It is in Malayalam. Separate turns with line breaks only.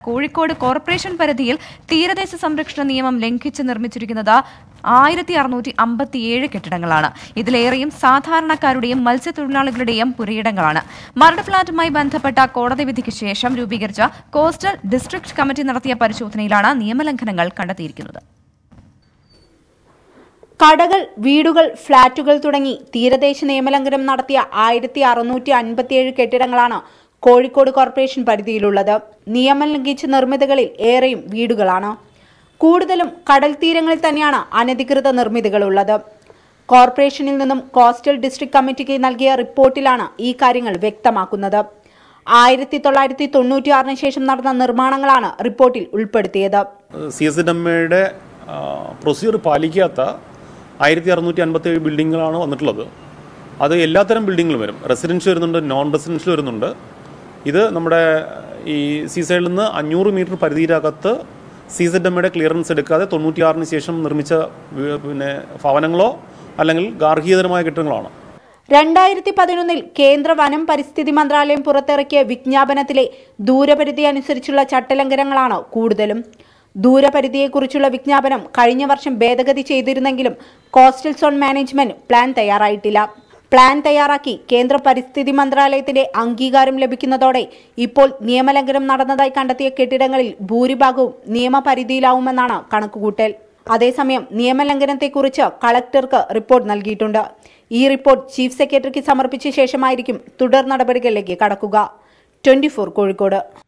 കോഴിക്കോട് കോർപ്പറേഷൻ പരിധിയിൽ തീരദേശ സംരക്ഷണ നിയമം ലംഘിച്ച് നിർമ്മിച്ചിരിക്കുന്നത് ആയിരത്തി അറുന്നൂറ്റി അമ്പത്തിയേഴ് കെട്ടിടങ്ങളാണ് ഇതിലേറെയും സാധാരണക്കാരുടെയും മത്സ്യത്തൊഴിലാളികളുടെയും പുരയിടങ്ങളാണ് മരട് ഫ്ളാറ്റുമായി ബന്ധപ്പെട്ട കോടതി വിധിക്ക് ശേഷം രൂപീകരിച്ച കോസ്റ്റൽ ഡിസ്ട്രിക്ട് കമ്മിറ്റി നടത്തിയ പരിശോധനയിലാണ് നിയമലംഘനങ്ങൾ കണ്ടെത്തിയിരിക്കുന്നത്
കടകൾ വീടുകൾ ഫ്ളാറ്റുകൾ തുടങ്ങി തീരദേശ നിയമലംഘനം നടത്തിയ ആയിരത്തി അറുന്നൂറ്റി അൻപത്തിയേഴ് കെട്ടിടങ്ങളാണ് കോഴിക്കോട് കോർപ്പറേഷൻ പരിധിയിലുള്ളത് നിയമം ലംഘിച്ച നിർമ്മിതികളിൽ ഏറെയും വീടുകളാണ് കൂടുതലും കടൽ തീരങ്ങളിൽ തന്നെയാണ് അനധികൃത നിർമ്മിതികളുള്ളത് കോർപ്പറേഷനിൽ നിന്നും കോസ്റ്റൽ ഡിസ്ട്രിക്ട് കമ്മിറ്റിക്ക് നൽകിയ റിപ്പോർട്ടിലാണ് ഈ കാര്യങ്ങൾ വ്യക്തമാക്കുന്നത് ആയിരത്തി തൊള്ളായിരത്തി തൊണ്ണൂറ്റിയാറിന് ശേഷം നടന്ന നിർമ്മാണങ്ങളാണ് റിപ്പോർട്ടിൽ ഉൾപ്പെടുത്തിയത്
സി എസ് എമ്മയുടെ പ്രൊസീജിയർ പാലിക്കാത്ത ആയിരത്തി അറുന്നൂറ്റി അൻപത്തി ഏഴ് ബിൽഡിങ്ങുകളാണ് വന്നിട്ടുള്ളത് അത് എല്ലാത്തരം ബിൽഡിങ്ങുകളും വരും റെസിഡൻഷ്യൽ വരുന്നുണ്ട് നോൺ റെസിഡൻഷ്യൽ വരുന്നുണ്ട് ഇത് നമ്മുടെ ഈ സീ സൈഡിൽ നിന്ന് അഞ്ഞൂറ് മീറ്റർ പരിധിയിലകത്ത് സി സെഡ് എമ്മയുടെ ക്ലിയറൻസ് എടുക്കാതെ തൊണ്ണൂറ്റിയാറിന് ശേഷം നിർമ്മിച്ച വീ- പിന്നെ ഭവനങ്ങളോ അല്ലെങ്കിൽ ഗാർഹികതരമായ കെട്ടിടങ്ങളാണ്
രണ്ടായിരത്തി പതിനൊന്നിൽ കേന്ദ്ര വനം പരിസ്ഥിതി മന്ത്രാലയം പുറത്തിറക്കിയ വിജ്ഞാപനത്തിലെ ദൂരപരിധി അനുസരിച്ചുള്ള ചട്ടലംഘനങ്ങളാണ് കൂടുതലും ദൂരപരിധിയെക്കുറിച്ചുള്ള വിജ്ഞാപനം കഴിഞ്ഞ വർഷം ഭേദഗതി ചെയ്തിരുന്നെങ്കിലും കോസ്റ്റൽ സോൺ മാനേജ്മെന്റ് പ്ലാൻ തയ്യാറായിട്ടില്ല പ്ലാൻ തയ്യാറാക്കി കേന്ദ്ര പരിസ്ഥിതി മന്ത്രാലയത്തിന്റെ അംഗീകാരം ലഭിക്കുന്നതോടെ ഇപ്പോൾ നിയമലംഘനം നടന്നതായി കണ്ടെത്തിയ കെട്ടിടങ്ങളിൽ ഭൂരിഭാഗവും നിയമപരിധിയിലാവുമെന്നാണ് കണക്കുകൂട്ടൽ അതേസമയം നിയമലംഘനത്തെക്കുറിച്ച് കളക്ടർക്ക് റിപ്പോർട്ട് നൽകിയിട്ടുണ്ട് ഈ റിപ്പോർട്ട് ചീഫ് സെക്രട്ടറിക്ക് സമർപ്പിച്ച ശേഷമായിരിക്കും തുടർ നടപടികളിലേക്ക് കടക്കുക ട്വന്റി കോഴിക്കോട്